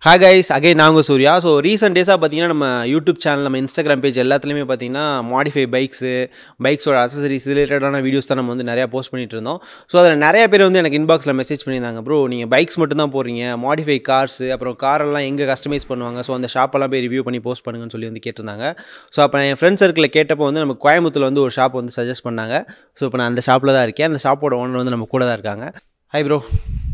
Hi guys அகை நாங்கள் Surya so recent டேஸாக பார்த்தீங்கன்னா நம்ம யூடியூப் சேனல் நம்ம இன்ஸ்டாகிராம் பேஜ் எல்லாத்துலேயுமே பார்த்தீங்கன்னா மாடிஃபை பைக்ஸு பைக்ஸோட அசசரிஸ் ரிலேட்டடான வீடியோஸ் தான் நம்ம வந்து நிறையா போஸ்ட் பண்ணிட்டு இருந்தோம் ஸோ அதில் நிறைய பேர் வந்து எனக்கு இன்பாக்ஸில் மெசேஜ் பண்ணியிருந்தாங்க ப்ரோ நீங்கள் பைக்ஸ் மட்டும் தான் போடுறீங்க மாடிஃபை கார்ஸ் அப்புறம் காரெல்லாம் எங்கே கஸ்டமைஸ் பண்ணுவாங்க ஸோ அந்த ஷாப்பெல்லாம் போய் ரிவ்யூ பண்ணி போஸ்ட் பண்ணுங்கன்னு சொல்லி வந்து கேட்டிருந்தாங்க ஸோ அப்போ என் ஃப்ரெண்ட் சர்க்கிளில் கேட்டப்போ வந்து நம்ம கோயம்புத்தூர் வந்து ஒரு ஷாப் வந்து சஜஸ்ட் பண்ணாங்க ஸோ இப்போ நான் அந்த ஷாப்பில் தான் இருக்கேன் அந்த ஷாப்போட ஓனர் வந்து நம்ம கூட தான் இருக்காங்க ஹாய் ப்ரோ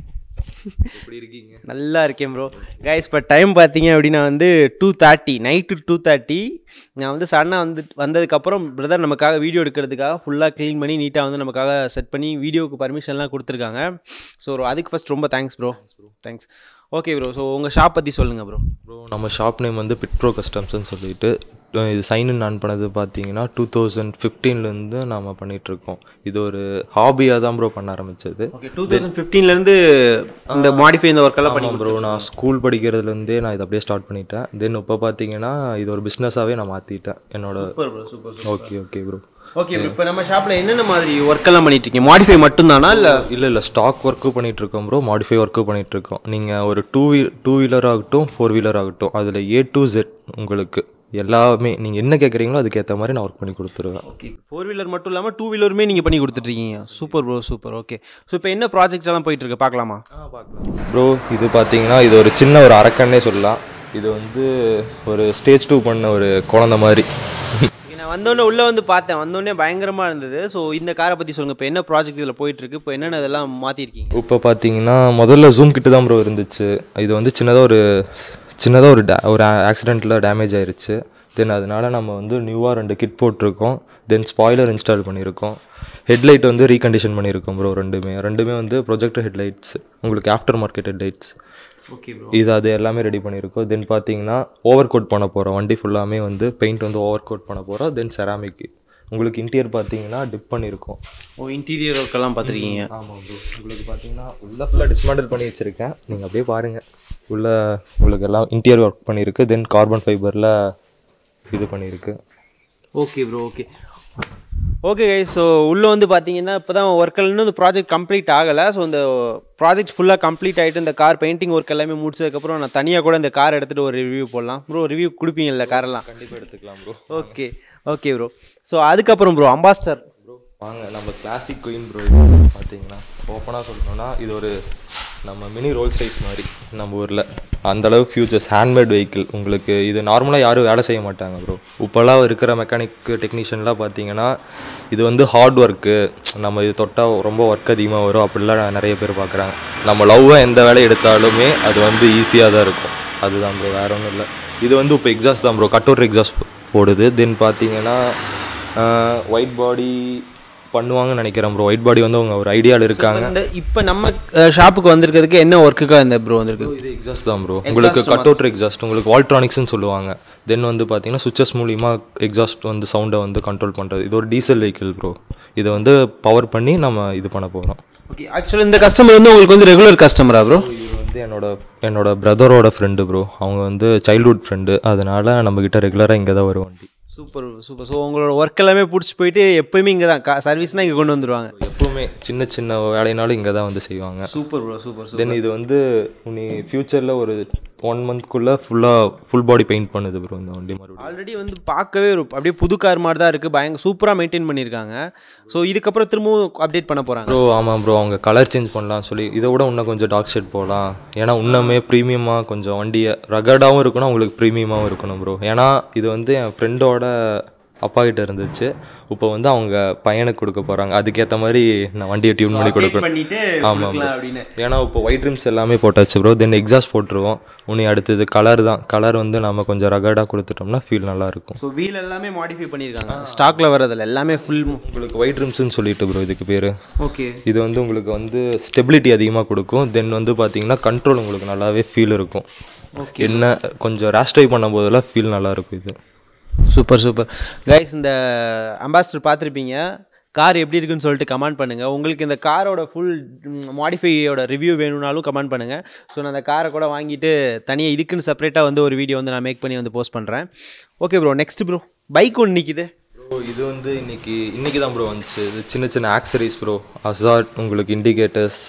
எப்படி இருக்கீங்க நல்லா இருக்கேன் ப்ரோ கைஸ் இப்போ டைம் பார்த்தீங்க அப்படின்னா வந்து two thirty night two thirty நான் வந்து சடனாக வந்து வந்ததுக்கப்புறம் பிரதர் நமக்காக வீடியோ எடுக்கிறதுக்காக ஃபுல்லாக க்ளீன் பண்ணி நீட்டாக வந்து நமக்காக செட் பண்ணி வீடியோவுக்கு பர்மிஷன்லாம் கொடுத்துருக்காங்க ஸோ அதுக்கு ஃபஸ்ட் ரொம்ப thanks bro thanks okay bro so உங்கள் ஷாப் பற்றி சொல்லுங்கள் ப்ரோ ப்ரோ நம்ம ஷாப் நேம் வந்து பிட்ரோ கஸ்டம்ஸ்னு சொல்லிட்டு அஹ் இது சைன் இன் ஆன் பண்ணது பார்த்தீங்கன்னா டூ தௌசண்ட் ஃபிஃப்டீன்லேருந்து நாம் பண்ணிகிட்ருக்கோம் இது ஒரு ஹாபியாக தான் ப்ரோ பண்ண ஆரம்பிச்சது ஓகே டூ தௌசண்ட் ஃபிஃப்டீன்லேருந்து இந்த மாடிஃபை இந்த ஒர்க்கெல்லாம் பண்ணி ப்ரோ நான் ஸ்கூல் படிக்கிறதுலேருந்தே நான் இதை அப்படியே ஸ்டார்ட் பண்ணிட்டேன் தென் இப்போ பார்த்தீங்கன்னா இது ஒரு பிஸ்னஸாகவே நான் மாற்றிட்டேன் என்னோட super bro super okay okay bro okay இப்போ நம்ம ஷாப்பில் என்னென்ன மாதிரி ஒர்க்கெல்லாம் பண்ணிட்டு இருக்கீங்க மாடிஃபை மட்டும்தானா இல்லை இல்லை இல்லை ஸ்டாக் ஒர்க்கும் பண்ணிட்டு இருக்கோம் ப்ரோ மாடிஃபை ஒர்க்கும் பண்ணிட்டு இருக்கோம் நீங்கள் ஒரு டூ வீல் டூ வீலர் ஆகட்டும் ஃபோர் வீலர் ஆகட்டும் அதில் ஏ டு ஜெட் உங்களுக்கு எல்லாமே நீங்கள் என்ன கேட்குறீங்களோ அதுக்கேற்ற மாதிரி நான் ஒர்க் பண்ணி கொடுத்துருவேன் ஓகே ஃபோர் வீலர் மட்டும் இல்லாமல் டூ வீலருமே நீங்கள் பண்ணி கொடுத்துட்ருக்கீங்க super bro super okay so இப்போ என்ன ப்ராஜெக்ட்ஸ் எல்லாம் போயிட்டு இருக்கு பார்க்கலாமா ப்ரோ இது பார்த்தீங்கன்னா இது ஒரு சின்ன ஒரு அரக்கன்னே சொல்லலாம் இது வந்து ஒரு ஸ்டேஜ் டூ பண்ண ஒரு குழந்த மாதிரி Okay, நான் வந்தோடனே உள்ளே வந்து பார்த்தேன் வந்தோடனே பயங்கரமாக இருந்தது ஸோ இந்த காரை பற்றி சொல்லுங்கள் இப்போ என்ன ப்ராஜெக்ட் இதில் போயிட்டு இருக்கு இப்போ என்னென்ன இதெல்லாம் மாற்றிருக்கீங்க இப்போ பார்த்தீங்கன்னா முதல்ல ஜூம் கிட்ட தான் ப்ரோ இருந்துச்சு இது வந்து சின்னதாக ஒரு சின்னதாக ஒரு டே ஒரு ஆக்சிடெண்ட்டில் டேமேஜ் ஆயிருச்சு தென் அதனால நம்ம வந்து நியூவாக ரெண்டு கிட் போட்டிருக்கோம் தென் ஸ்பாய்லர் இன்ஸ்டால் பண்ணியிருக்கோம் ஹெட்லைட் வந்து ரீகண்டிஷன் பண்ணியிருக்கோம் ப்ரோ ரெண்டுமே ரெண்டுமே வந்து ப்ரொஜெக்டர் ஹெட்லைட்ஸ் உங்களுக்கு aftermarket headlights okay bro இது அது எல்லாமே ரெடி பண்ணியிருக்கோம் தென் பார்த்தீங்கன்னா ஓவர் கோட் பண்ண போகிறோம் வண்டி ஃபுல்லாமே வந்து பெயிண்ட் வந்து ஓவர் கோட் பண்ண போகிறோம் தென் செராமிக் உங்களுக்கு இன்டீரியர் பார்த்தீங்கன்னா டிப் பண்ணியிருக்கோம் ஓ இன்டீரியர் ஒர்க்கெல்லாம் பார்த்துருக்கீங்க ஆமாம் ப்ரோ உங்களுக்கு பார்த்தீங்கன்னா உள்ள ஃபுல்லாக டிஸ்மேண்டில் பண்ணி வச்சுருக்கேன் நீங்கள் அப்படியே பாருங்கள் உள்ள உங்களுக்கு எல்லாம் இன்டீரியர் ஒர்க் பண்ணியிருக்கு தென் கார்பன் ஃபைபரில் இது பண்ணியிருக்கு ஓகே ப்ரோ ஓகே ஓகே கை ஸோ உள்ளே வந்து பார்த்தீங்கன்னா இப்போ தான் ஒர்க்கில் இன்னும் இந்த ப்ராஜெக்ட் கம்ப்ளீட் ஆகலை ஸோ இந்த ப்ராஜெக்ட் ஃபுல்லாக கம்ப்ளீட் ஆகிட்டு இந்த கார் பெயிண்டிங் ஒர்க் எல்லாமே முடிச்சதுக்கப்புறம் நான் தனியாக கூட இந்த கார் எடுத்துகிட்டு ஒரு ரிவ்யூ போடலாம் ப்ரோ ரிவ்யூ கொடுப்பீங்கல்ல காரெல்லாம் கண்டிப்பாக எடுத்துக்கலாம் bro okay okay bro so அதுக்கப்புறம் ப்ரோ அம்பாஸ்டர் ப்ரோ வாங்க நம்ம கிளாசிக் குயின் ப்ரோ பார்த்தீங்கன்னா ஓப்பனாக சொல்லணும்னா இது ஒரு நம்ம மினி ரோல் சைஸ் மாதிரி நம்ம ஊரில் அந்தளவு ஃபியூச்சர்ஸ் ஹேண்ட்மேட் வெஹிக்கிள் உங்களுக்கு இது நார்மலாக யாரும் வேலை செய்ய மாட்டாங்க ப்ரோ இப்போல்லாம் இருக்கிற மெக்கானிக் டெக்னீஷியன்லாம் பார்த்தீங்கன்னா இது வந்து ஹார்ட் ஒர்க்கு நம்ம இது தொட்டால் ரொம்ப ஒர்க் அதிகமாக வரும் அப்படிலாம் நிறைய பேர் பார்க்குறாங்க நம்ம லவ்வாக எந்த வேலையை எடுத்தாலுமே அது வந்து ஈஸியாக தான் இருக்கும் அதுதான் ப்ரோ வேற ஒன்றும் இல்லை இது வந்து இப்போ எக்ஸாஸ்ட் தான் ப்ரோ கட்டோர் எக்ஸாஸ்ட் போடுது தென் பார்த்தீங்கன்னா ஒயிட் பாடி பண்ணுவாங்கன்னு நினைக்கிறேன் ப்ரோ ஒயிட் பாடி வந்து அவங்க ஒரு ஐடியாவில் இருக்காங்க இந்த இப்போ நம்ம ஷாப்புக்கு வந்திருக்கிறதுக்கு என்ன ஒர்க்குக்காக இந்த ப்ரோ வந்திருக்கு இது எக்ஸாஸ்ட் தான் ப்ரோ உங்களுக்கு கட் அவுட் எக்ஸாஸ்ட் உங்களுக்கு வால்ட்ரானிக்ஸ்னு சொல்லுவாங்க தென் வந்து பார்த்தீங்கன்னா சுவிச்சஸ் மூலிமா எக்ஸாஸ்ட் வந்து சவுண்டை வந்து கண்ட்ரோல் பண்ணுறது இது ஒரு டீசல் வெஹிக்கிள் ப்ரோ இதை வந்து பவர் பண்ணி நம்ம இது பண்ண போகிறோம் ஓகே ஆக்சுவலாக இந்த கஸ்டமர் வந்து உங்களுக்கு வந்து ரெகுலர் கஸ்டமரா ப்ரோ இது வந்து என்னோட என்னோட பிரதரோட ஃப்ரெண்டு ப்ரோ அவங்க வந்து சைல்ட்ஹுட் ஃப்ரெண்டு அதனால நம்மக்கிட்ட ரெகுலராக இங்கே தான் வரும் வண்டி சூப்பர் சூப்பர் ஸோ உங்களோட ஒர்க் எல்லாமே பிடிச்சி போயிட்டு எப்பயுமே இங்கே தான் சர்வீஸ்னால் இங்கே கொண்டு வந்துருவாங்க எப்பவுமே சின்ன சின்ன வேலைனாலும் இங்கே தான் வந்து செய்வாங்க சூப்பர் ப்ரோ சூப்பர் தென் இது வந்து நீ ஃப்யூச்சரில் ஒரு ஒன் மந்த்க்குள்ளே ஃபுல்லாக ஃபுல் பாடி பெயிண்ட் பண்ணுது ப்ரோ இந்த வண்டி மறுபடியும் ஆல்ரெடி வந்து பார்க்கவே ஒரு அப்படியே புது கார் மாதிரி தான் இருக்குது பயங்க சூப்பராக மெயின்டைன் பண்ணியிருக்காங்க ஸோ இதுக்கப்புறம் திரும்பவும் அப்டேட் பண்ண போகிறாங்க ப்ரோ ஆமாம் ப்ரோ அவங்க கலர் சேஞ்ச் பண்ணலாம் சொல்லி இதை விட இன்னும் கொஞ்சம் டார்க் ஷேட் போகலாம் ஏன்னா இன்னுமே ப்ரீமியமாக கொஞ்சம் வண்டியை ரகடாகவும் இருக்கணும் உங்களுக்கு ப்ரீமியமாகவும் இருக்கணும் ப்ரோ ஏன்னா இது வந்து என் ஃப்ரெண்டோட அப்பா கிட்ட இருந்துச்சு இப்போ வந்து அவங்க பையனுக்கு கொடுக்க போகிறாங்க அதுக்கேற்ற மாதிரி நான் வண்டியை டியூன் பண்ணி கொடுக்கணும் பண்ணிட்டு ஆமாம் bro. அப்படின்னு ஏன்னா இப்போ ஒயிட் ரிம்ஸ் எல்லாமே போட்டாச்சு ப்ரோ தென் எக்ஸாஸ்ட் போட்டுருவோம் உனி அடுத்தது கலர் தான் கலர் வந்து நம்ம கொஞ்சம் ரகடாக கொடுத்துட்டோம்னா ஃபீல் நல்லாயிருக்கும் ஸோ வீல் எல்லாமே மாடிஃபை பண்ணியிருக்காங்க ஸ்டாக்ல வரதில்ல எல்லாமே ஃபுல் உங்களுக்கு ஒயிட் ரிம்ஸ்னு சொல்லிட்டு ப்ரோ இதுக்கு பேர் ஓகே இது வந்து உங்களுக்கு வந்து ஸ்டெபிலிட்டி அதிகமாக கொடுக்கும் தென் வந்து பார்த்தீங்கன்னா கண்ட்ரோல் உங்களுக்கு நல்லாவே ஃபீல் இருக்கும் என்ன கொஞ்சம் ரேஷ் ட்ரைவ் பண்ணும் போதெல்லாம் ஃபீல் நல்லா இருக்கும் இது சூப்பர் சூப்பர் கைஸ் இந்த அம்பாஸ்டர் பார்த்துருப்பீங்க கார் எப்படி இருக்குன்னு சொல்லிட்டு கமெண்ட் பண்ணுங்கள் உங்களுக்கு இந்த காரோட ஃபுல் மாடிஃபையோட ரிவ்யூ வேணும்னாலும் கமெண்ட் பண்ணுங்கள் ஸோ நான் அந்த காரை கூட வாங்கிட்டு தனியாக இதுக்குன்னு செப்பரேட்டாக வந்து ஒரு வீடியோ வந்து நான் மேக் பண்ணி வந்து போஸ்ட் பண்ணுறேன் okay bro next bro bike ஒன்று நிற்கிது ப்ரோ இது வந்து இன்னைக்கு இன்னைக்கு தான் ப்ரோ வந்துச்சு இது சின்ன சின்ன ஆக்சரிஸ் ப்ரோ அசாட் உங்களுக்கு இண்டிகேட்டர்ஸ்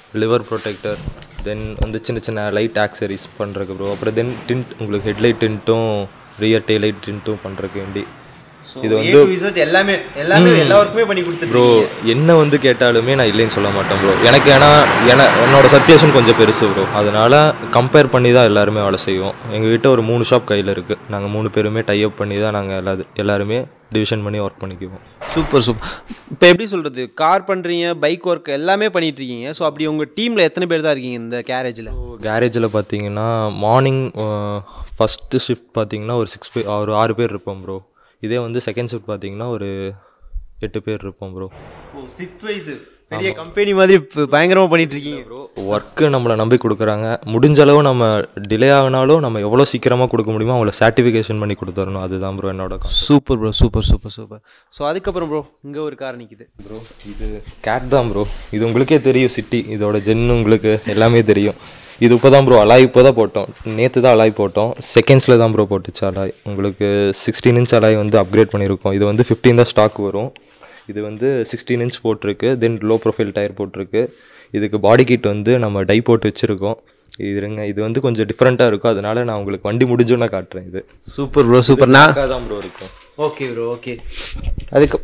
லிவர் ப்ரொடெக்டர் தென் வந்து சின்ன சின்ன லைட் ஆக்சரிஸ் பண்ணுறதுக்கு ப்ரோ அப்புறம் தென் டிண்ட் உங்களுக்கு ஹெட்லைட் டிண்ட்டும் ரியர் டெய்லைட் டிண்ட்டும் பண்ணுறதுக்கு வேண்டி இது வந்து எல்லாமே எல்லாமே எல்லாருக்குமே பண்ணி கொடுத்துட்டு ப்ரோ என்ன வந்து கேட்டாலுமே நான் இல்லைன்னு சொல்ல மாட்டேன் ப்ரோ எனக்கு ஏன்னா என என்னோட சர்டிஃபிகேஷன் கொஞ்சம் பெருசு ப்ரோ அதனால கம்பேர் பண்ணி தான் எல்லாருமே வேலை செய்வோம் எங்ககிட்ட ஒரு மூணு ஷாப் கையில் இருக்குது நாங்கள் மூணு பேருமே டை அப் பண்ணி தான் நாங்கள் எல்லா எல்லாருமே டிவிஷன் பண்ணி ஒர்க் பண்ணிக்குவோம் சூப்பர் சூப்பர் இப்போ எப்படி சொல்கிறது கார் பண்ணுறீங்க பைக் ஒர்க் எல்லாமே பண்ணிட்டு இருக்கீங்க ஸோ அப்படி உங்கள் டீமில் எத்தனை பேர் தான் இருக்கீங்க இந்த கேரேஜில் கேரேஜில் பார்த்தீங்கன்னா மார்னிங் ஃபஸ்ட்டு ஷிஃப்ட் பார்த்தீங்கன்னா ஒரு சிக்ஸ் பேர் ஒரு ஆறு பேர் இருப்போம் ப்ரோ இதே வந்து செகண்ட் ஷிஃப்ட் பார்த்தீங்கன்னா ஒரு எட்டு பேர் இருப்போம் ப்ரோ ஓ ஷிஃப்ட் வைஸ் பெரிய கம்பெனி மாதிரி இப்ப பயங்கரமா பண்ணிட்டு இருக்கீங்க ப்ரோ ஒர்க்கு நம்மளை நம்பி கொடுக்குறாங்க முடிஞ்ச அளவு நம்ம டிலே ஆகினாலும் நம்ம எவ்வளோ சீக்கிரமாக கொடுக்க முடியுமோ அவங்கள சர்டிஃபிகேஷன் பண்ணி கொடுத்துடணும் அதுதான் ப்ரோ என்னோட super bro super super super so அதுக்கப்புறம் ப்ரோ இங்கே ஒரு கார் நிற்குது ப்ரோ இது கேட் தான் ப்ரோ இது உங்களுக்கே தெரியும் சிட்டி இதோட ஜென் உங்களுக்கு எல்லாமே தெரியும் இது இப்போ தான் ப்ரோ அலாய் இப்போ தான் போட்டோம் நேற்று தான் அலாய் போட்டோம் செகண்ட்ஸில் தான் ப்ரோ போட்டுச்சு அலாய் உங்களுக்கு சிக்ஸ்டீன் இன்ச் அலாய் வந்து அப்கிரேட் பண்ணியிருக்கோம் இது வந்து ஃபிஃப்டீன் தான் ஸ்டாக் வரும் இது வந்து சிக்ஸ்டீன் இன்ச் போட்டிருக்கு தென் லோ ப்ரொஃபைல் டயர் போட்டிருக்கு இதுக்கு பாடி கிட் வந்து நம்ம டை போட்டு வச்சுருக்கோம் இருங்க இது வந்து கொஞ்சம் டிஃப்ரெண்ட்டாக இருக்கும் அதனால நான் உங்களுக்கு வண்டி முடிஞ்சோன்னே காட்டுறேன் இது சூப்பர் ப்ரோ சூப்பர் நான் தான் ப்ரோ இருக்கும் ஓகே ப்ரோ ஓகே அதுக்கு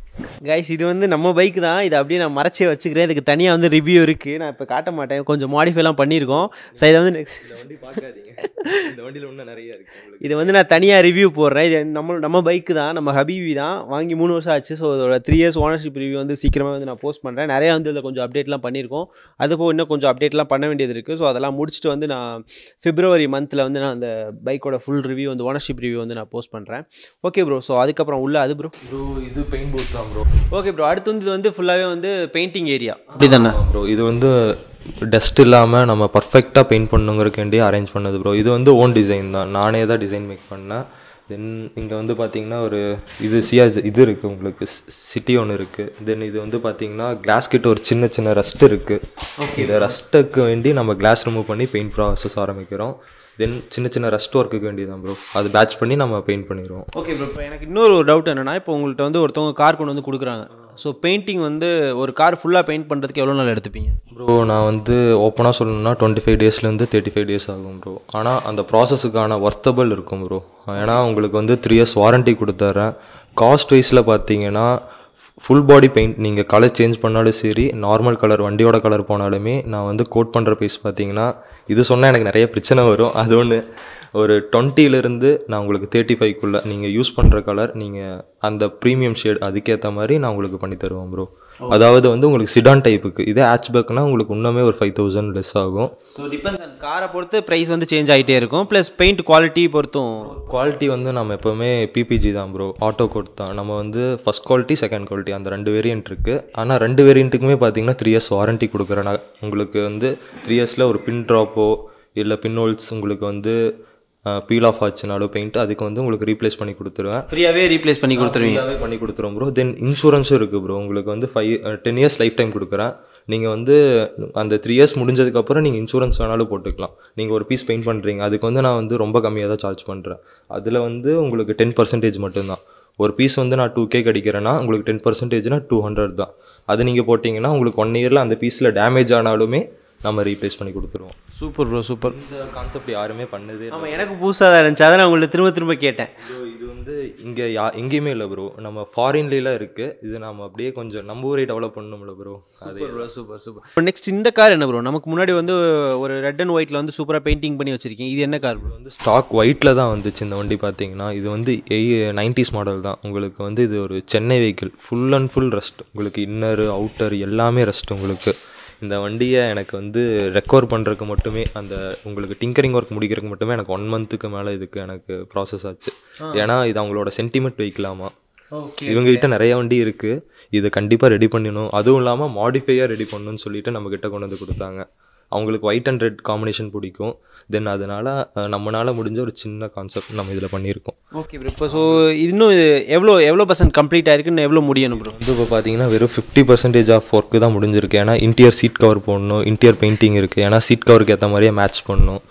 கைஸ் இது வந்து நம்ம பைக் தான் இது அப்படியே நான் மறைச்சே வச்சுக்கிறேன் இதுக்கு தனியாக வந்து ரிவ்யூ இருக்குது நான் இப்போ காட்ட மாட்டேன் கொஞ்சம் மாடிஃபைலாம் பண்ணியிருக்கோம் ஸோ இதை வந்து next- இந்த வண்டி பார்க்காதீங்க இந்த வண்டியில் இன்னும் நிறைய இருக்குது உங்களுக்கு இது வந்து நான் தனியாக ரிவ்யூ போடுறேன் இது நம்ம நம்ம பைக்கு தான் நம்ம ஹபீபி தான் வாங்கி மூணு வருஷம் ஆச்சு ஸோ அதோட த்ரீ இயர்ஸ் ஓனர்ஷிப் ரிவ்யூ வந்து சீக்கிரமாக வந்து நான் போஸ்ட் பண்ணுறேன் நிறையா வந்து இதில் கொஞ்சம் அப்டேட்லாம் பண்ணியிருக்கோம் அது போக இன்னும் கொஞ்சம் அப்டேட்லாம் பண்ண வேண்டியது இருக்குது ஸோ அதெல்லாம் முடிச்சுட்டு வந்து நான் பிப்ரவரி மந்தில் வந்து நான் அந்த பைக்கோட ஃபுல் ரிவ்யூ வந்து ஓனர்ஷிப் ரிவ்யூ வந்து நான் போஸ்ட் பண்ணுறேன் ஓகே ப்ரோ ஸோ அதுக்கப்புறம் உள்ள அது ப்ரோ ப்ரோ இது பெயிண்ட் பூத் தான் ப்ரோ ஓகே ப்ரோ அடுத்து வந்து இது வந்து ஃபுல்லாகவே வந்து பெயிண்டிங் ஏரியா அப்படி தானே ப்ரோ இது வந்து டஸ்ட் இல்லாமல் நம்ம பர்ஃபெக்டாக பெயிண்ட் பண்ணுங்கிறக்காண்டி அரேஞ்ச் பண்ணது ப்ரோ இது வந்து ஓன் டிசைன் தான் நானே தான் டிசைன் மேக் பண்ணேன் தென் இங்கே வந்து பார்த்தீங்கன்னா ஒரு இது சியாஸ் இது இருக்குது உங்களுக்கு சிட்டி ஒன்று இருக்குது தென் இது வந்து பார்த்தீங்கன்னா கிளாஸ் கிட்ட ஒரு சின்ன சின்ன ரஸ்ட் இருக்குது இந்த ரஸ்ட்டுக்கு வேண்டி நம்ம கிளாஸ் ரிமூவ் பண்ணி பெயிண்ட் ப்ராசஸ் ஆரம்பிக்கிறோம் தென் சின்ன சின்ன ரஸ்ட் ஒர்க்குக்கு வேண்டி தான் ப்ரோ அது பேட்ச் பண்ணி நம்ம பெயிண்ட் பண்ணிடுவோம் ஓகே ப்ரோ இப்போ எனக்கு இன்னொரு ஒரு டவுட் என்னன்னா இப்போ உங்கள்கிட்ட வந்து ஒருத்தவங்க கார் கொண்டு வந்து கொடுக்குறாங்க ஸோ பெயிண்டிங் வந்து ஒரு கார் ஃபுல்லாக பெயிண்ட் பண்ணுறதுக்கு எவ்வளோ நாள் எடுத்துப்பீங்க ப்ரோ நான் வந்து ஓப்பனாக சொல்லணும்னா டுவெண்ட்டி ஃபைவ் டேஸ்லேருந்து தேர்ட்டி ஃபைவ் டேஸ் ஆகும் ப்ரோ ஆனால் அந்த ப்ராசஸுக்கான ஒர்த்தபிள் இருக்கும் ப்ரோ ஏன்னா உங்களுக்கு வந்து த்ரீ இயர்ஸ் வாரண்ட்டி கொடுத்துட்றேன் காஸ்ட் வைஸில் பார்த்தீங்கன்னா ஃபுல் பாடி பெயிண்ட் நீங்கள் கலர் சேஞ்ச் பண்ணாலும் சரி நார்மல் கலர் வண்டியோட கலர் போனாலுமே நான் வந்து கோட் பண்ணுற பீஸ் பார்த்தீங்கன்னா இது சொன்னால் எனக்கு நிறைய பிரச்சனை வரும் அது ஒன்று ஒரு டுவெண்ட்டிலேருந்து நான் உங்களுக்கு தேர்ட்டி ஃபைவ்க்குள்ளே நீங்கள் யூஸ் பண்ணுற கலர் நீங்கள் அந்த ப்ரீமியம் ஷேட் அதுக்கேற்ற மாதிரி நான் உங்களுக்கு பண்ணி தருவேன் ப்ரோ அதாவது வந்து உங்களுக்கு சிடான் டைப்புக்கு இதே ஹேட்ச்பேக்னா உங்களுக்கு இன்னுமே ஒரு ஃபைவ் தௌசண்ட் லெஸ் ஆகும் ஸோ டிபெண்ட்ஸ் அந்த காரை பொறுத்து ப்ரைஸ் வந்து சேஞ்ச் ஆகிட்டே இருக்கும் ப்ளஸ் பெயிண்ட் குவாலிட்டி பொறுத்தும் குவாலிட்டி வந்து நம்ம எப்போவுமே பிபிஜி தான் ப்ரோ ஆட்டோ கோட் தான் நம்ம வந்து ஃபஸ்ட் குவாலிட்டி செகண்ட் குவாலிட்டி அந்த ரெண்டு வேரியன்ட் இருக்குது ஆனால் ரெண்டு வேரியண்ட்டுக்குமே பார்த்தீங்கன்னா த்ரீ இயர்ஸ் வாரண்ட்டி கொடுக்குறேன் நான் உங்களுக்கு வந்து த்ரீ இயர்ஸில் ஒரு பின் ட்ராப்போ இல்லை பின் ஹோல்ஸ் உங்களுக்கு வந்து பீல் ஆஃப் ஆச்சுனாலும் பெயிண்ட் அதுக்கு வந்து உங்களுக்கு ரீப்ளேஸ் பண்ணி கொடுத்துருவேன் ஃப்ரீயாகவே ரீப்ளேஸ் பண்ணி கொடுத்துருவீங்க ஃப்ரீயாகவே பண்ணி கொடுத்துருவோம் ப்ரோ தென் இன்சூரன்ஸும் இருக்குது ப்ரோ உங்களுக்கு வந்து five ten years lifetime கொடுக்குறேன் நீங்கள் வந்து அந்த த்ரீ இயர்ஸ் முடிஞ்சதுக்கப்புறம் நீங்கள் இன்சூரன்ஸ் வேணாலும் போட்டுக்கலாம் நீங்கள் ஒரு பீஸ் பெயிண்ட் பண்ணுறீங்க அதுக்கு வந்து நான் வந்து ரொம்ப கம்மியாக தான் சார்ஜ் பண்ணுறேன் அதில் வந்து உங்களுக்கு டென் பர்சன்டேஜ் மட்டும்தான் ஒரு பீஸ் வந்து நான் டூ கே கிடைக்கிறேன்னா உங்களுக்கு டென் பர்சன்டேஜ்னா டூ ஹண்ட்ரட் தான் அது நீங்கள் போட்டிங்கன்னா உங்களுக்கு ஒன் இயரில் அந்த பீஸில் டேமேஜ் ஆனாலுமே நம்ம ரீப்ளேஸ் பண்ணி கொடுத்துருவோம் சூப்பர் ப்ரோ சூப்பர் இந்த கான்செப்ட் யாருமே பண்ணதே இல்ல. ஆமாம் எனக்கு புதுசாக தான் இருந்துச்சு அதை நான் உங்கள்ட்ட திரும்ப திரும்ப கேட்டேன் ப்ரோ இது வந்து இங்கே யா எங்கேயுமே இல்லை ப்ரோ நம்ம ஃபாரின்லாம் இருக்குது இது நம்ம அப்படியே கொஞ்சம் நம்ம ஊரே டெவலப் பண்ணணும்ல ப்ரோ அது ப்ரோ சூப்பர் சூப்பர் இப்போ நெக்ஸ்ட் இந்த கார் என்ன ப்ரோ நமக்கு முன்னாடி வந்து ஒரு ரெட் அண்ட் ஒயிட்டில் வந்து சூப்பராக பெயிண்டிங் பண்ணி வச்சிருக்கீங்க இது என்ன கார் ப்ரோ வந்து ஸ்டாக் ஒயிட்டில் தான் வந்துச்சு இந்த வண்டி பார்த்தீங்கன்னா இது வந்து எய் நைன்டிஸ் மாடல் தான் உங்களுக்கு வந்து இது ஒரு Chennai vehicle full and full rust உங்களுக்கு இன்னரு அவுட்டர் எல்லாமே ரெஸ்ட் உங்களுக்கு இந்த வண்டியை எனக்கு வந்து ரெக்கவர் பண்ணுறதுக்கு மட்டுமே அந்த உங்களுக்கு டிங்கரிங் ஒர்க் முடிக்கிறதுக்கு மட்டுமே எனக்கு ஒன் மந்த்துக்கு மேலே இதுக்கு எனக்கு ப்ராசஸ் ஆச்சு ஏன்னா இது அவங்களோட சென்டிமெண்ட் வைக்கலாமா ஓகே இவங்ககிட்ட நிறைய வண்டி இருக்குது இதை கண்டிப்பாக ரெடி பண்ணணும் அதுவும் இல்லாமல் மாடிஃபையாக ரெடி பண்ணணும்னு சொல்லிட்டு நம்மக்கிட்ட கொண்டு வந்து கொடுத்தாங்க அவங்களுக்கு ஒயிட் அண்ட் ரெட் காம்பினேஷன் பிடிக்கும் தென் அதனால் நம்மளால் முடிஞ்ச ஒரு சின்ன கான்செப்ட் நம்ம இதில் பண்ணியிருக்கோம் ஓகே ப்ரோ இப்போ ஸோ இன்னும் இது எவ்வளோ எவ்வளோ பர்சன்ட் கம்ப்ளீட் ஆயிருக்குன்னு எவ்வளோ முடியணும் ப்ரோ வந்து இப்போ பார்த்தீங்கன்னா வெறும் ஃபிஃப்டி பர்சன்டேஜ் ஆஃப் ஒர்க்கு தான் முடிஞ்சிருக்கு ஏன்னா இன்டீரியர் சீட் கவர் போடணும் இன்டீரியர் பெயிண்டிங் இருக்குது ஏன்னா சீட் கவருக்கு ஏற்ற மாதிரியே மேட்ச் பண்ணணும்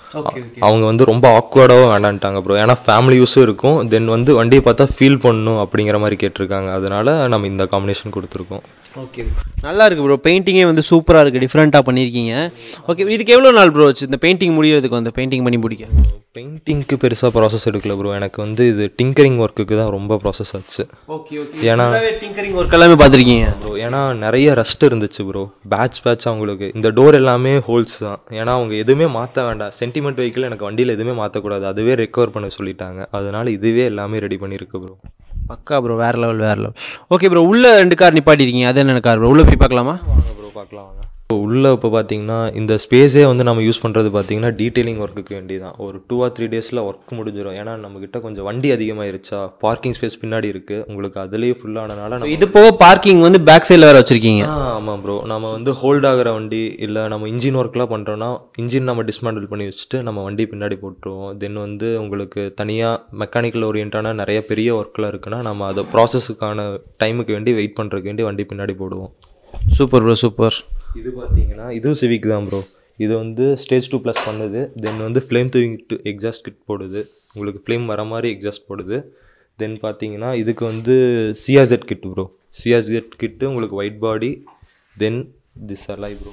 ஓகே அவங்க வந்து ரொம்ப ஆக்வர்டாகவும் வேண்டான்ட்டாங்க ப்ரோ ஏன்னா ஃபேமிலி யூஸும் இருக்கும் தென் வந்து வண்டியை பார்த்தா ஃபீல் பண்ணணும் அப்படிங்கிற மாதிரி கேட்டிருக்காங்க அதனால நம்ம இந்த காம்பினேஷன் கொடுத்துருக்கோம் ஓகே நல்லா இருக்கு ப்ரோ பெயிண்டிங்கே வந்து சூப்பராக இருக்குது டிஃப்ரெண்ட்டாக பண்ணியிருக்கீங்க ஓகே இதுக்கு எவ்வளோ நாள் ப்ரோ ஆச்சு இந்த பெயிண்டிங் முடியறதுக்கு வந்து பெயிண்டிங் பண்ணி முடிக்க பெயிண்டிங்க்கு பெருசாக ப்ராசஸ் எடுக்கல ப்ரோ எனக்கு வந்து இது டிங்கரிங் ஒர்க்குக்கு தான் ரொம்ப ப்ராசஸ் ஆச்சு ஓகே ஓகே ஏன்னா டிங்கரிங் ஒர்க் எல்லாமே பார்த்துருக்கீங்க ப்ரோ ஏன்னா நிறைய ரஸ்ட் இருந்துச்சு ப்ரோ பேட்ச் பேட்ச் அவங்களுக்கு இந்த டோர் எல்லாமே ஹோல்ஸ் தான் ஏன்னா அவங்க எதுவுமே மாற்ற வேண்டாம் சென்டிமெண்ட் வெஹிக்கிள் எனக்கு வண்டியில் எதுவுமே மாற்றக்கூடாது அதுவே ரெக்கவர் பண்ண சொல்லிட்டாங்க அதனால இதுவே எல்லாமே ரெடி பண்ணியிருக்கு ப்ரோ பக்கா ப்ரோ வேற லெவல் வேற லெவல் ஓகே ப்ரோ உள்ள ரெண்டு கார் நிப்பாட்டிருக்கீங்க அது என்ன கார் ப்ரோ உள்ள போய் பார்க்கலாமா வாங்க ப்ரோ பார்க்கலாம் வாங்க இப்போ உள்ளே இப்போ பார்த்தீங்கன்னா இந்த ஸ்பேஸே வந்து நம்ம யூஸ் பண்ணுறது பார்த்தீங்கன்னா டீட்டெயிலிங் ஒர்க்குக்கு வேண்டி தான் ஒரு டூ ஆர் த்ரீ டேஸில் ஒர்க் முடிஞ்சிடும் ஏன்னா நம்மக்கிட்ட கொஞ்சம் வண்டி அதிகமாயிருச்சா பார்க்கிங் ஸ்பேஸ் பின்னாடி இருக்குது உங்களுக்கு அதுலேயே ஃபுல்லானனால நம்ம இது போக பார்க்கிங் வந்து பேக் சைடில் வேற வச்சிருக்கீங்க ஆ ஆமாம் ப்ரோ நம்ம வந்து ஹோல்ட் ஆகிற வண்டி இல்லை நம்ம இன்ஜின் ஒர்க்லாம் பண்ணுறோன்னா இன்ஜின் நம்ம டிஸ்மேண்டில் பண்ணி வச்சுட்டு நம்ம வண்டி பின்னாடி போட்டுருவோம் தென் வந்து உங்களுக்கு தனியாக மெக்கானிக்கல் ஓரியன்டான நிறைய பெரிய ஒர்க்லாம் இருக்குன்னா நம்ம அதை ப்ராசஸுக்கான டைமுக்கு வேண்டி வெயிட் பண்ணுறதுக்கு வேண்டி வண்டி பின்னாடி போடுவோம் சூப்பர் ப்ரோ சூப்பர் இது பார்த்தீங்கன்னா இதுவும் சிவிக் தான் ப்ரோ இது வந்து ஸ்டேஜ் டூ ப்ளஸ் பண்ணுது தென் வந்து flame throwing to exhaust kit போடுது உங்களுக்கு ஃப்ளேம் வர மாதிரி எக்ஸாஸ்ட் போடுது தென் பார்த்தீங்கன்னா இதுக்கு வந்து சிஆர்செட் கிட் ப்ரோ சிஆர்செட் கிட்டு உங்களுக்கு white body then this alloy bro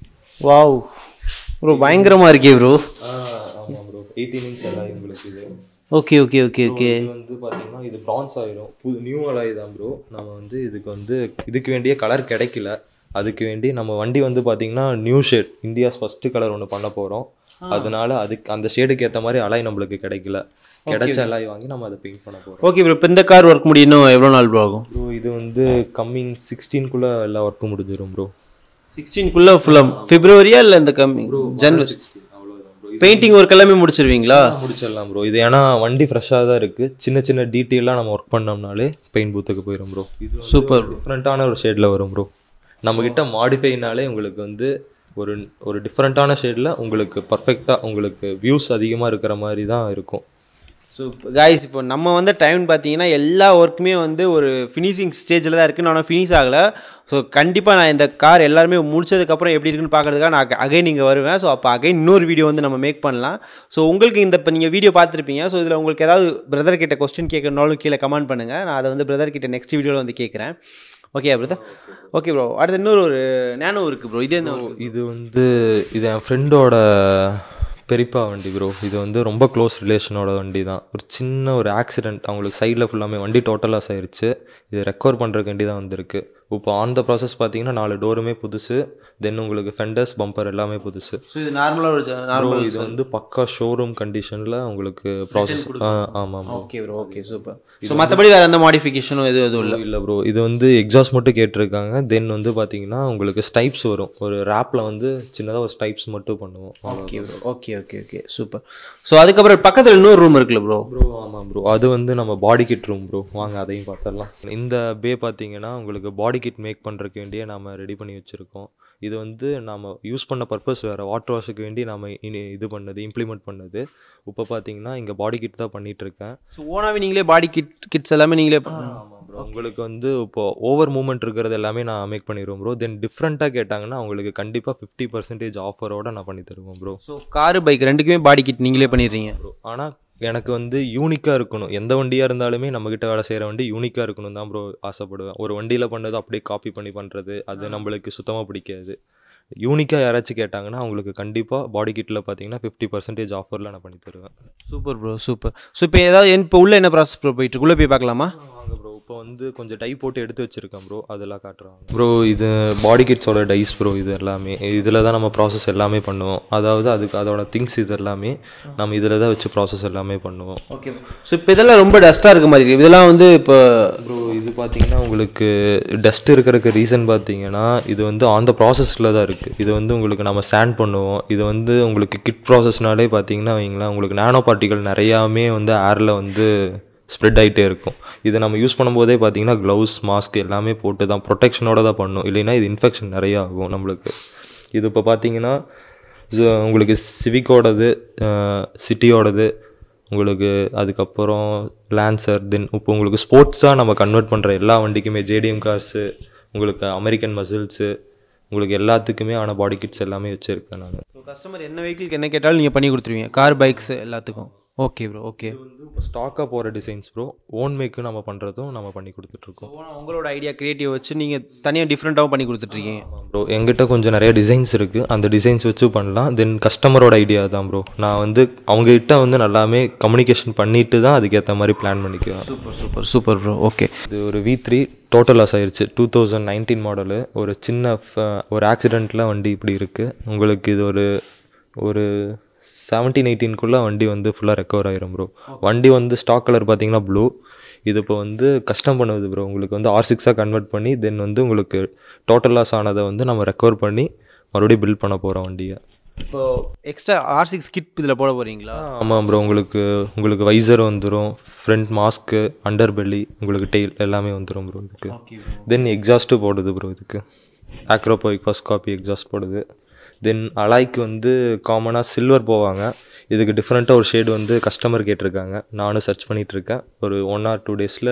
wow bro பயங்கரமாக இருக்கே ப்ரோ ஆமாம் ப்ரோ எயிட்டீன் இன்ச் அலாய் உங்களுக்கு இது ஓகே ஓகே ஓகே ஓகே இது வந்து பார்த்தீங்கன்னா இது ப்ரான்ஸ் ஆயிரும் புது நியூ அலாய் தான் ப்ரோ நம்ம வந்து இதுக்கு வந்து இதுக்கு வேண்டிய கலர் கிடைக்கல அதுக்கு வேண்டி நம்ம வண்டி வந்து பார்த்தீங்கன்னா new shade India's first colour ஒன்று பண்ண போகிறோம் அதனால அதுக்கு அந்த ஷேடுக்கு ஏற்ற மாதிரி அலாய் நம்மளுக்கு கிடைக்கல கிடைச்ச அலாய் வாங்கி நம்ம அதை பெயிண்ட் பண்ண போகிறோம் ஓகே ப்ரோ இப்போ இந்த கார் ஒர்க் முடியணும் எவ்வளோ நாள் ப்ரோ ஆகும் ப்ரோ இது வந்து கம்மிங் சிக்ஸ்டீன்குள்ளே எல்லா ஒர்க்கும் முடிஞ்சிடும் ப்ரோ சிக்ஸ்டீன்குள்ளே ஃபுல்லாக பிப்ரவரியா இல்லை இந்த கம்மி ஜனவரி அவ்வளோதான் ப்ரோ பெயிண்டிங் ஒர்க் எல்லாமே முடிச்சிருவீங்களா முடிச்சிடலாம் ப்ரோ இது ஏன்னா வண்டி ஃப்ரெஷ்ஷாக தான் இருக்குது சின்ன சின்ன டீட்டெயிலாக நம்ம ஒர்க் பண்ணோம்னாலே பெயிண்ட் பூத்துக்கு போயிடும் ப்ரோ இது சூப்பர் டிஃப்ரெண்ட்டான ஒரு ஷேடில் வரும் ப்ரோ நம்மக்கிட்ட மாடிஃபைனாலே உங்களுக்கு வந்து ஒரு ஒரு டிஃப்ரெண்ட்டான ஷேடில் உங்களுக்கு பர்ஃபெக்டாக உங்களுக்கு வியூஸ் அதிகமாக இருக்கிற மாதிரி தான் இருக்கும் ஸோ காய்ஸ் இப்போ நம்ம வந்து டைம் பார்த்தீங்கன்னா எல்லா ஒர்க்குமே வந்து ஒரு ஃபினிஷிங் ஸ்டேஜில் தான் இருக்குது நான் ஃபினிஷ் ஆகலை ஸோ கண்டிப்பாக நான் இந்த கார் எல்லாருமே முடிச்சதுக்கப்புறம் எப்படி இருக்குன்னு பார்க்கறதுக்காக நான் அகைன் நீங்கள் வருவேன் ஸோ அப்போ அகைன் இன்னொரு வீடியோ வந்து நம்ம மேக் பண்ணலாம் ஸோ உங்களுக்கு இந்த இப்போ நீங்கள் வீடியோ பார்த்துருப்பீங்க ஸோ இதில் உங்களுக்கு ஏதாவது பிரதர் கிட்ட கொஸ்டின் கேட்கணுனாலும் கீழே கமெண்ட் பண்ணுங்கள் நான் அதை வந்து பிரதர் கிட்ட நெக்ஸ்ட் வீடியோவில் வந்து கேட்குறேன் ஓகே பிரதர் ஓகே ப்ரோ அடுத்து இன்னொரு ஒரு நேனோ இருக்குது ப்ரோ இது என்ன இது வந்து இது என் ஃப்ரெண்டோட பெரியப்பா வண்டி ப்ரோ இது வந்து ரொம்ப க்ளோஸ் ரிலேஷனோட வண்டி தான் ஒரு சின்ன ஒரு ஆக்சிடென்ட் அவங்களுக்கு சைடில் ஃபுல்லாமே வண்டி டோட்டலாக ஆயிருச்சு இது ரெக்கவர் பண்ணுறதுக்கு வேண்டி தான் வந்திருக்கு இப்போ ஆன் த ப்ராசஸ் பார்த்தீங்கன்னா நாலு டோருமே புதுசு தென் உங்களுக்கு ஃபெண்டர்ஸ் பம்பர் எல்லாமே புதுசு ஸோ இது நார்மலாக ஒரு ப்ரோ நார்மல் இது வந்து பக்கா ஷோரூம் கண்டிஷனில் உங்களுக்கு ப்ராசஸ் ஆ ஆமாம் bro okay bro okay super so மற்றபடி வேறு எந்த மாடிஃபிகேஷனும் எதுவும் எதுவும் இல்லை இல்லை ப்ரோ இது வந்து எக்ஸாஸ்ட் மட்டும் கேட்டிருக்காங்க தென் வந்து பார்த்தீங்கன்னா உங்களுக்கு ஸ்டைப்ஸ் வரும் ஒரு ரேப்பில் வந்து சின்னதாக ஒரு ஸ்டைப்ஸ் மட்டும் பண்ணுவோம் okay bro okay okay okay super so அதுக்கப்புறம் பக்கத்தில் இன்னொரு ரூம் இருக்குல்ல ப்ரோ ப்ரோ ஆமாம் ப்ரோ அது வந்து நம்ம பாடி கிட் ரூம் ப்ரோ வாங்க அதையும் பார்த்துடலாம் இந்த பே பார்த்தீங்கன்னா உங்களுக்கு பாடி கிட் மேக் பண்ணுறதுக்கு வேண்டியே நாம ரெடி பண்ணி வச்சுருக்கோம் இது வந்து நாம யூஸ் பண்ண பர்பஸ் வேறு வாட்டர் வாஷுக்கு வேண்டி நாம இனி இது பண்ணது இம்ப்ளிமெண்ட் பண்ணது இப்போ பார்த்தீங்கன்னா இங்கே பாடி கிட் தான் பண்ணிட்டு இருக்கேன் ஸோ ஓனாவே நீங்களே பாடி கிட் கிட்ஸ் எல்லாமே நீங்களே ஆமாம் ப்ரோ உங்களுக்கு வந்து இப்போ ஓவர் மூமெண்ட் இருக்கிறது எல்லாமே நான் மேக் பண்ணிடுவோம் ப்ரோ தென் டிஃப்ரெண்ட்டாக கேட்டாங்கன்னா உங்களுக்கு கண்டிப்பாக ஃபிஃப்டி பர்சன்டேஜ் ஆஃபரோட நான் பண்ணி தருவேன் ப்ரோ ஸோ காரு பைக் ரெண்டுக்குமே பாடி கிட் நீங்களே பண்ணிடுறீங்க ப்ரோ ஆனால் எனக்கு வந்து யூனிக்காக இருக்கணும் எந்த வண்டியாக இருந்தாலுமே நம்மக்கிட்ட வேலை செய்கிற வண்டி யூனிக்காக இருக்கணும் தான் ப்ரோ ஆசைப்படுவேன் ஒரு வண்டியில் பண்ணது அப்படியே காப்பி பண்ணி பண்ணுறது அது நம்மளுக்கு சுத்தமாக பிடிக்காது யூனிக்காக யாராச்சும் கேட்டாங்கன்னா அவங்களுக்கு கண்டிப்பாக பாடி கிட்டில் பார்த்தீங்கன்னா ஃபிஃப்டி பர்சன்டேஜ் ஆஃபரில் நான் பண்ணி தருவேன் சூப்பர் ப்ரோ சூப்பர் ஸோ இப்போ ஏதாவது இப்போ உள்ள என்ன ப்ராசஸ் ப்ரோ போயிட்டு உள்ளே போய் பார்க்கலாமா வாங்க ப்ரோ இப்போ வந்து கொஞ்சம் டை போட்டு எடுத்து வச்சிருக்கேன் ப்ரோ அதெல்லாம் காட்டுறாங்க ப்ரோ இது பாடி கிட்ஸோட டைஸ் ப்ரோ இது எல்லாமே இதில் தான் நம்ம ப்ராசஸ் எல்லாமே பண்ணுவோம் அதாவது அதுக்கு அதோட திங்ஸ் இது எல்லாமே நம்ம இதில் தான் வச்சு ப்ராசஸ் எல்லாமே பண்ணுவோம் ஓகே ஸோ இப்போ இதெல்லாம் ரொம்ப டஸ்ட்டாக இருக்க மாதிரி இருக்கு இதெல்லாம் வந்து இப்போ ப்ரோ இது பார்த்தீங்கன்னா உங்களுக்கு டஸ்ட் இருக்கிறதுக்கு ரீசன் பார்த்தீங்கன்னா இது வந்து ஆன் த ப்ராசஸில் தான் இருக்குது இது வந்து உங்களுக்கு நம்ம சேண்ட் பண்ணுவோம் இது வந்து உங்களுக்கு கிட் ப்ராசஸ்னாலே பார்த்தீங்கன்னா வைங்களேன் உங்களுக்கு நானோ பார்ட்டிகல் நிறையாமே வந்து ஏரில் வந்து ஸ்ப்ரெட் ஆகிட்டே இருக்கும் இதை நம்ம யூஸ் பண்ணும்போதே பார்த்தீங்கன்னா க்ளவுஸ் மாஸ்க் எல்லாமே போட்டு தான் ப்ரொடெக்ஷனோட தான் பண்ணும் இல்லைன்னா இது இன்ஃபெக்ஷன் நிறையா ஆகும் நம்மளுக்கு இது இப்போ பார்த்தீங்கன்னா இது உங்களுக்கு சிவிக்கோடது சிட்டியோடது உங்களுக்கு அதுக்கப்புறம் லான்சர் தென் இப்போ உங்களுக்கு ஸ்போர்ட்ஸாக நம்ம கன்வெர்ட் பண்ணுற எல்லா வண்டிக்குமே ஜேடிஎம் கார்ஸு உங்களுக்கு அமெரிக்கன் மசில்ஸு உங்களுக்கு எல்லாத்துக்குமே ஆன பாடி கிட்ஸ் எல்லாமே வச்சுருக்கேன் நான் ஸோ கஸ்டமர் என்ன வெஹிக்கிளுக்கு என்ன கேட்டாலும் நீங்கள் பண்ணி கொடுத்துருவீங்க கார் பைக்ஸ் எல்லாத்துக்கும் ஓகே ப்ரோ ஓகே வந்து இப்போ ஸ்டாக்காக போகிற டிசைன்ஸ் ப்ரோ ஓன் மேக்கு நம்ம பண்ணுறதும் நம்ம பண்ணி கொடுத்துட்ருக்கோம் உங்களோட ஐடியா கிரியேட்டிவ் வச்சு நீங்கள் தனியாக டிஃப்ரெண்ட்டாகவும் பண்ணி கொடுத்துட்ருக்கீங்க ப்ரோ எங்கிட்ட கொஞ்சம் நிறைய டிசைன்ஸ் இருக்குது அந்த டிசைன்ஸ் வச்சு பண்ணலாம் தென் கஸ்டமரோட ஐடியா தான் ப்ரோ நான் வந்து அவங்ககிட்ட வந்து நல்லாமே கம்யூனிகேஷன் பண்ணிட்டு தான் அதுக்கேற்ற மாதிரி பிளான் பண்ணிக்குவேன் super super super bro okay இது ஒரு வி த்ரீ டோட்டல் லாஸ் ஆயிருச்சு டூ தௌசண்ட் நைன்டீன் மாடலு ஒரு சின்ன ஃப- ஒரு ஆக்சிடெண்ட்டில் வண்டி இப்படி இருக்குது உங்களுக்கு இது ஒரு ஒரு செவன்டீன் எயிட்டீன்குள்ளே வண்டி வந்து ஃபுல்லாக ரெக்கவர் ஆயிரும் ப்ரோ வண்டி வந்து ஸ்டாக் கலர் பார்த்தீங்கன்னா ப்ளூ இது இப்போ வந்து கஸ்டம் பண்ணுது ப்ரோ உங்களுக்கு வந்து ஆர் சிக்ஸாக கன்வெர்ட் பண்ணி தென் வந்து உங்களுக்கு டோட்டல் லாஸ் ஆனதை வந்து நம்ம ரெக்கவர் பண்ணி மறுபடியும் பில்ட் பண்ண போகிறோம் வண்டியை இப்போ எக்ஸ்ட்ரா ஆர் சிக்ஸ் கிட் இதில் போட போகிறீங்களா ஆமாம் ப்ரோ உங்களுக்கு உங்களுக்கு வைசர் வந்துடும் ஃப்ரண்ட் மாஸ்க்கு அண்டர் பெல்லி உங்களுக்கு டெய்ல் எல்லாமே வந்துடும் ப்ரோ இதுக்கு ஓகே தென் எக்ஸாஸ்ட்டு போடுது ப்ரோ இதுக்கு ஆக்ரோபோயிக் ஃபர்ஸ்ட் காப்பி எக்ஸாஸ்ட் போடுது தென் அலாய்க்கு வந்து காமனாக சில்வர் போவாங்க இதுக்கு டிஃப்ரெண்ட்டாக ஒரு ஷேடு வந்து கஸ்டமர் கேட்டிருக்காங்க நானும் சர்ச் பண்ணிட்டு இருக்கேன் ஒரு ஒன் ஆர் டூ டேஸில்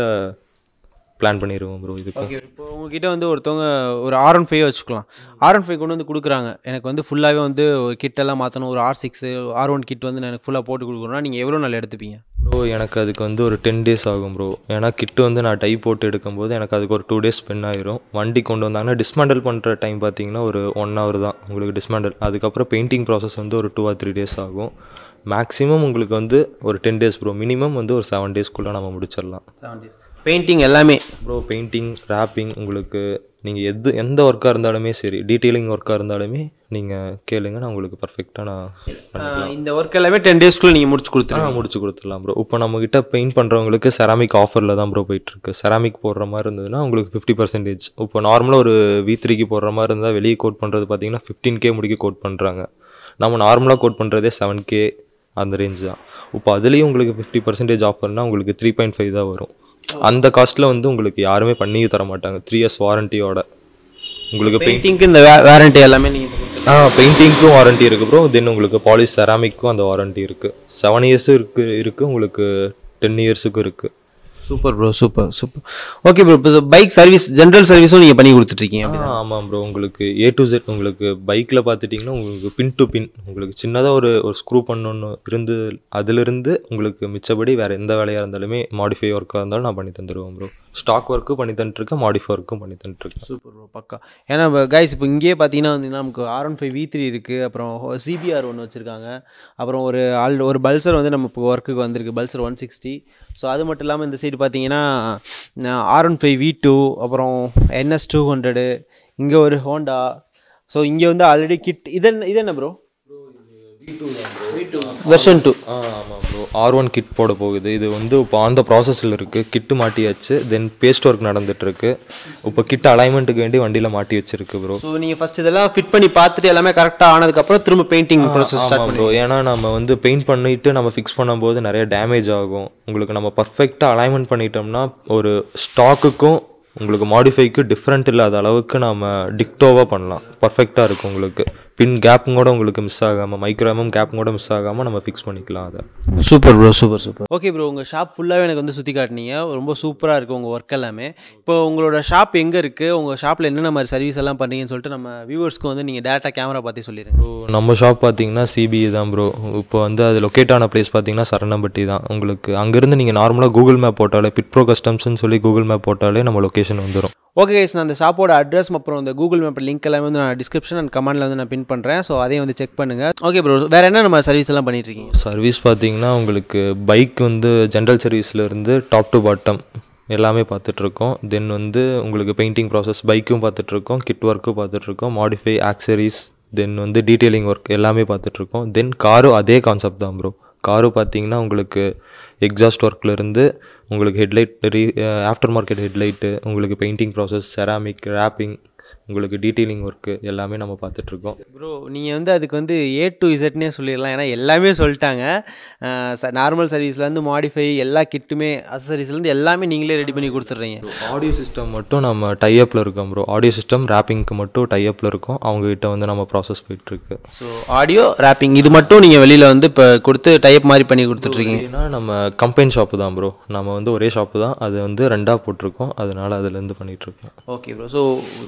பிளான் பண்ணிடுவோம் ப்ரோ இதுக்கு ஓகே இப்போ உங்ககிட்ட வந்து ஒருத்தவங்க ஒரு ஆர் ஒன் ஃபைவ் வச்சுக்கலாம் ஆர் ஒன் ஃபைவ் கொண்டு வந்து கொடுக்குறாங்க எனக்கு வந்து ஃபுல்லாகவே வந்து ஒரு kit எல்லாம் மாற்றணும் ஒரு R six R one kit வந்து எனக்கு ஃபுல்லாக போட்டு கொடுக்கணும்னா நீங்கள் எவ்வளோ நாள் எடுத்துப்பீங்க ப்ரோ எனக்கு அதுக்கு வந்து ஒரு டென் டேஸ் ஆகும் ப்ரோ ஏன்னா கிட்டு வந்து நான் டை போட்டு எடுக்கும்போது எனக்கு அதுக்கு ஒரு டூ டேஸ் ஸ்பெண்ட் ஆயிரும் வண்டி கொண்டு வந்தாங்கன்னா டிஸ்மேண்டல் பண்ணுற டைம் பார்த்தீங்கன்னா ஒரு ஒன் ஹவர் தான் உங்களுக்கு டிஸ்மேண்டல் அதுக்கப்புறம் பெயிண்டிங் ப்ராசஸ் வந்து ஒரு டூ ஆர் த்ரீ டேஸ் ஆகும் மேக்ஸிமம் உங்களுக்கு வந்து ஒரு டென் டேஸ் ப்ரோ மினிமம் வந்து ஒரு செவன் டேஸ்க்குள்ளே நம்ம முடிச்சிடலாம் செவன் டேஸ் பெயிண்டிங் எல்லாமே ப்ரோ பெயிண்டிங் ரேப்பிங் உங்களுக்கு நீங்கள் எது எந்த ஒர்க்காக இருந்தாலுமே சரி டீட்டெயிலிங் ஒர்க்காக இருந்தாலுமே நீங்கள் கேளுங்க நான் உங்களுக்கு பர்ஃபெக்டாக நான் ஆஹ் இந்த ஒர்க் எல்லாமே டென் டேஸ்க்குள்ளே நீங்கள் முடிச்சு ஆ கொடுத்துருங்க முடிச்சு கொடுத்துடலாம் ப்ரோ இப்போ நம்மக்கிட்ட பெயிண்ட் பண்ணுறவங்களுக்கு செராமிக் ஆஃபரில் தான் ப்ரோ போயிட்டுருக்கு செராமிக் போடுற மாதிரி இருந்ததுன்னா உங்களுக்கு ஃபிஃப்டி பர்சன்டேஜ் இப்போ நார்மலாக ஒரு வி த்ரீக்கு போடுற மாதிரி இருந்தால் வெளியே கோட் பண்ணுறது பார்த்தீங்கன்னா ஃபிஃப்டீன் கே முடிக்க கோட் பண்ணுறாங்க நம்ம நார்மலாக கோட் பண்ணுறதே செவன் கே அந்த ரேஞ்ச் தான் இப்போ அதுலேயும் உங்களுக்கு ஃபிஃப்டி பர்சன்டேஜ் ஆஃபர்னால் உங்களுக்கு த்ரீ பாயிண்ட் ஃபைவ் தான் வரும் அந்த காஸ்ட்டில் வந்து உங்களுக்கு யாருமே பண்ணியே தர மாட்டாங்க த்ரீ இயர்ஸ் வாரண்டியோட உங்களுக்கு பெயிண்ட் பெயிண்டிங்க்கு இந்த வேரண்டி எல்லாமே நீங்கள் ஆ பெயிண்டிங்க்கும் வாரண்டி இருக்குது ப்ரோ தென் உங்களுக்கு பாலிஷ் செராமிக்கும் அந்த வாரண்டி இருக்குது செவன் இயர்ஸும் இருக்குது இருக்குது உங்களுக்கு டென் இயர்ஸுக்கும் இருக்குது super bro super super okay bro இப்போ பைக் சர்வீஸ் ஜென்ரல் சர்வீஸும் நீங்கள் பண்ணி கொடுத்துட்ருக்கீங்க ஆ ஆமாம் ப்ரோ உங்களுக்கு ஏ டு Z உங்களுக்கு பைக்கில் பார்த்துட்டிங்கன்னா உங்களுக்கு பின் டு பின் உங்களுக்கு சின்னதாக ஒரு ஒரு ஸ்க்ரூ பண்ணணுன்னு இருந்து அதிலிருந்து உங்களுக்கு மிச்சபடி வேறு எந்த வேலையாக இருந்தாலுமே மாடிஃபை ஒர்க்காக இருந்தாலும் நான் பண்ணி தந்துடுவேன் ப்ரோ ஸ்டாக் ஒர்க்கும் பண்ணி தந்துட்டுருக்கேன் மாடிஃபை ஒர்க்கும் பண்ணி தந்துட்டுருக்கேன் சூப்பர் ப்ரோ பக்கா ஏன்னா கைஸ் இப்போ இங்கேயே பார்த்தீங்கன்னா வந்து நமக்கு R one five V three இருக்குது அப்புறம் சிபிஆர் ஒன்று வச்சுருக்காங்க அப்புறம் ஒரு ஆல் ஒரு பல்சர் வந்து நம்ம இப்போ ஒர்க்குக்கு வந்திருக்கு பல்சர் ஒன் சிக்ஸ்டி ஸோ அது மட்டும் இல்லாமல் இந்த சைடு பார்த்தீங்கன்னா R one five V two அப்புறம் என்எஸ் டூ ஹண்ட்ரடு இங்கே ஒரு ஹோண்டா ஸோ இங்கே வந்து ஆல்ரெடி கிட் இது என்ன இது என்ன ப்ரோ வெர்ஷன் டூ ஆ ஆமாம் ப்ரோ ஆர் ஒன் கிட் போட போகுது இது வந்து இப்போ ஆன் த ப்ராசஸில் இருக்குது கிட்டு மாட்டியாச்சு தென் பேஸ்ட் ஒர்க் நடந்துட்டுருக்கு இப்போ கிட் அலைன்மெண்ட்டுக்கு வேண்டி வண்டியில் மாட்டி வச்சிருக்கு ப்ரோ ஸோ நீங்கள் ஃபஸ்ட் இதெல்லாம் ஃபிட் பண்ணி பார்த்துட்டு எல்லாமே கரெக்டாக ஆனதுக்கப்புறம் திரும்ப பெயிண்டிங் ப்ராசஸ் ஸ்டார்ட் ஆமாம் ப்ரோ ஏன்னா நம்ம வந்து பெயிண்ட் பண்ணிட்டு நம்ம ஃபிக்ஸ் பண்ணும்போது நிறைய டேமேஜ் ஆகும் உங்களுக்கு நம்ம பர்ஃபெக்டாக அலைன்மெண்ட் பண்ணிட்டோம்னா ஒரு ஸ்டாக்குக்கும் உங்களுக்கு மாடிஃபைக்கு டிஃப்ரெண்ட் இல்லாத அளவுக்கு நம்ம டிக்டோவாக பண்ணலாம் பர்ஃபெக்டாக இருக்கும் உங்களுக்கு பின் கேப்பும் கூட உங்களுக்கு மிஸ் ஆகாமல் மைக்ரோ எம்எம் கேப்பும் கூட மிஸ் ஆகாமல் நம்ம ஃபிக்ஸ் பண்ணிக்கலாம் அதை super bro super super okay bro உங்கள் ஷாப் ஃபுல்லாகவே எனக்கு வந்து சுற்றி காட்டினீங்க ரொம்ப சூப்பராக இருக்குது உங்கள் ஒர்க் எல்லாமே இப்போ உங்களோட ஷாப் எங்கே இருக்குது உங்கள் ஷாப்பில் என்னென்ன மாதிரி சர்வீஸ் எல்லாம் பண்ணுறீங்கன்னு சொல்லிட்டு நம்ம வியூவர்ஸ்க்கு வந்து நீங்கள் டேட்டா கேமரா பார்த்து சொல்லிடுங்க ப்ரோ நம்ம ஷாப் பார்த்தீங்கன்னா சிபிஇ தான் ப்ரோ இப்போ வந்து அது லொக்கேட் ஆன பிளேஸ் பார்த்தீங்கன்னா சரணம்பட்டி தான் உங்களுக்கு அங்கேருந்து நீங்கள் நார்மலாக கூகுள் மேப் போட்டாலே பிட்ப்ரோ கஸ்டம்ஸ்னு சொல்லி கூகுள் மேப் போட்டாலே நம்ம லொக்கேஷன் வந்துடும் ஓகே கைஸ் நான் அந்த ஷாப்போட அட்ரஸ் அப்புறம் இந்த கூகுள் மேப் லிங்க் எல்லாமே வந்து நான் டிஸ்கிரிப்ஷன் அண்ட் கமெண்ட்டில் வந்து நான் பின் பண்ணுறேன் ஸோ அதையும் வந்து செக் பண்ணுங்கள் ஓகே ப்ரோ வேறு என்ன நம்ம சர்வீஸ் எல்லாம் பண்ணிட்டு இருக்கீங்க சர்வீஸ் பார்த்தீங்கன்னா உங்களுக்கு பைக் வந்து ஜென்ரல் சர்வீஸ்லேருந்து டாப் டு பாட்டம் எல்லாமே பார்த்துட்ருக்கோம் தென் வந்து உங்களுக்கு பெயிண்டிங் ப்ராசஸ் பைக்கும் பார்த்துட்ருக்கோம் கிட் ஒர்க்கும் பார்த்துட்ருக்கோம் மாடிஃபை ஆக்சரிஸ் தென் வந்து டீட்டெயிலிங் ஒர்க் எல்லாமே பார்த்துட்ருக்கோம் தென் காரும் அதே கான்செப்ட் தான் ப்ரோ காரும் பார்த்தீங்கன்னா உங்களுக்கு எக்ஸாஸ்ட் ஒர்க்லேருந்து உங்களுக்கு ஹெட்லைட் ரீ ஆஃப்டர் மார்க்கெட் ஹெட்லைட்டு உங்களுக்கு பெயிண்டிங் ப்ராசஸ் செராமிக் ரேப்பிங் உங்களுக்கு டீட்டெயிலிங் ஒர்க்கு எல்லாமே நம்ம பார்த்துட்ருக்கோம் ப்ரோ நீங்கள் வந்து அதுக்கு வந்து ஏ டு இசட்னே சொல்லிடலாம் ஏன்னா எல்லாமே சொல்லிட்டாங்க நார்மல் சர்வீஸ்லேருந்து மாடிஃபை எல்லா கிட்டுமே அசசரிஸ்லேருந்து எல்லாமே நீங்களே ரெடி பண்ணி கொடுத்துட்றீங்க ஆடியோ சிஸ்டம் மட்டும் நம்ம டைஅப்பில் இருக்கோம் ப்ரோ ஆடியோ சிஸ்டம் ரேப்பிங்க்கு மட்டும் டைஅப்பில் இருக்கோம் அவங்ககிட்ட வந்து நம்ம ப்ராசஸ் போயிட்டுருக்கு ஸோ ஆடியோ ரேப்பிங் இது மட்டும் நீங்கள் வெளியில் வந்து இப்போ கொடுத்து டைப் மாதிரி பண்ணி கொடுத்துட்ருக்கீங்க ஏன்னா நம்ம கம்பெனி ஷாப்பு தான் ப்ரோ நம்ம வந்து ஒரே ஷாப்பு தான் அது வந்து ரெண்டாக போட்டிருக்கோம் அதனால அதுலேருந்து பண்ணிகிட்ருக்கோம் ஓகே ப்ரோ ஸோ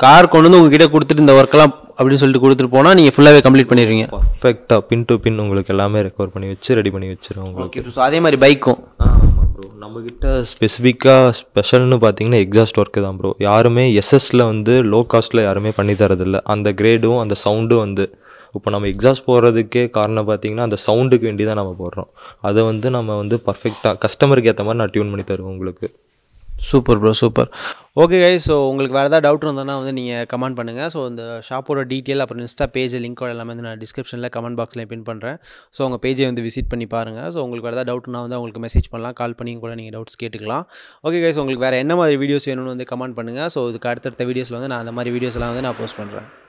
கார் கொண்டு வந்து உங்ககிட்ட கொடுத்துட்டு இந்த ஒர்க்கெல்லாம் அப்படின்னு சொல்லிட்டு கொடுத்துட்டு போனால் நீங்கள் ஃபுல்லாகவே கம்ப்ளீட் பண்ணிடுவீங்க பர்ஃபெக்டாக பின் டு பின் உங்களுக்கு எல்லாமே ரெக்கவர் பண்ணி வச்சு ரெடி பண்ணி வச்சிரும் உங்களுக்கு ஓகே ஸோ அதே மாதிரி பைக்கும் ஆமாம் ப்ரோ நம்மக்கிட்ட ஸ்பெசிஃபிக்காக ஸ்பெஷல்னு பார்த்தீங்கன்னா எக்ஸாஸ்ட் ஒர்க்கு தான் ப்ரோ யாருமே எஸ்எஸ்ல வந்து லோ காஸ்ட்டில் யாருமே பண்ணி தரதில்ல அந்த கிரேடும் அந்த சவுண்டும் வந்து இப்போ நம்ம எக்ஸாஸ்ட் போடுறதுக்கே காரணம் பார்த்தீங்கன்னா அந்த சவுண்டுக்கு வேண்டி தான் நம்ம போடுறோம் அதை வந்து நம்ம வந்து பர்ஃபெக்டாக கஸ்டமருக்கு ஏற்ற மாதிரி நான் டியூன் பண்ணி தருவேன் உங்களுக்கு super bro super okay guys so உங்களுக்கு வேறு ஏதாவது டவுட் இருந்ததுன்னா வந்து நீங்கள் கமெண்ட் பண்ணுங்கள் ஸோ இந்த ஷாப்போட டீட்டெயில் அப்புறம் இன்ஸ்டா பேஜ் லிங்கோட எல்லாமே வந்து நான் டிஸ்கிரிப்ஷனில் கமெண்ட் பாக்ஸில் பின் பண்ணுறேன் ஸோ உங்கள் பேஜை வந்து விசிட் பண்ணி பாருங்கள் ஸோ உங்களுக்கு வேறு ஏதாவது டவுட்னா வந்து உங்களுக்கு மெசேஜ் பண்ணலாம் கால் பண்ணி கூட நீங்கள் டவுட்ஸ் கேட்டுக்கலாம் ஓகே கைஸ் உங்களுக்கு வேறு என்ன மாதிரி வீடியோஸ் வேணும்னு வந்து கமெண்ட் பண்ணுங்கள் ஸோ இதுக்கு அடுத்தடுத்த வீடியோஸில் வந்து நான் அந்த மாதிரி வீடியோஸ்லாம் வந்து நான் போஸ்ட் பண்ணுறேன்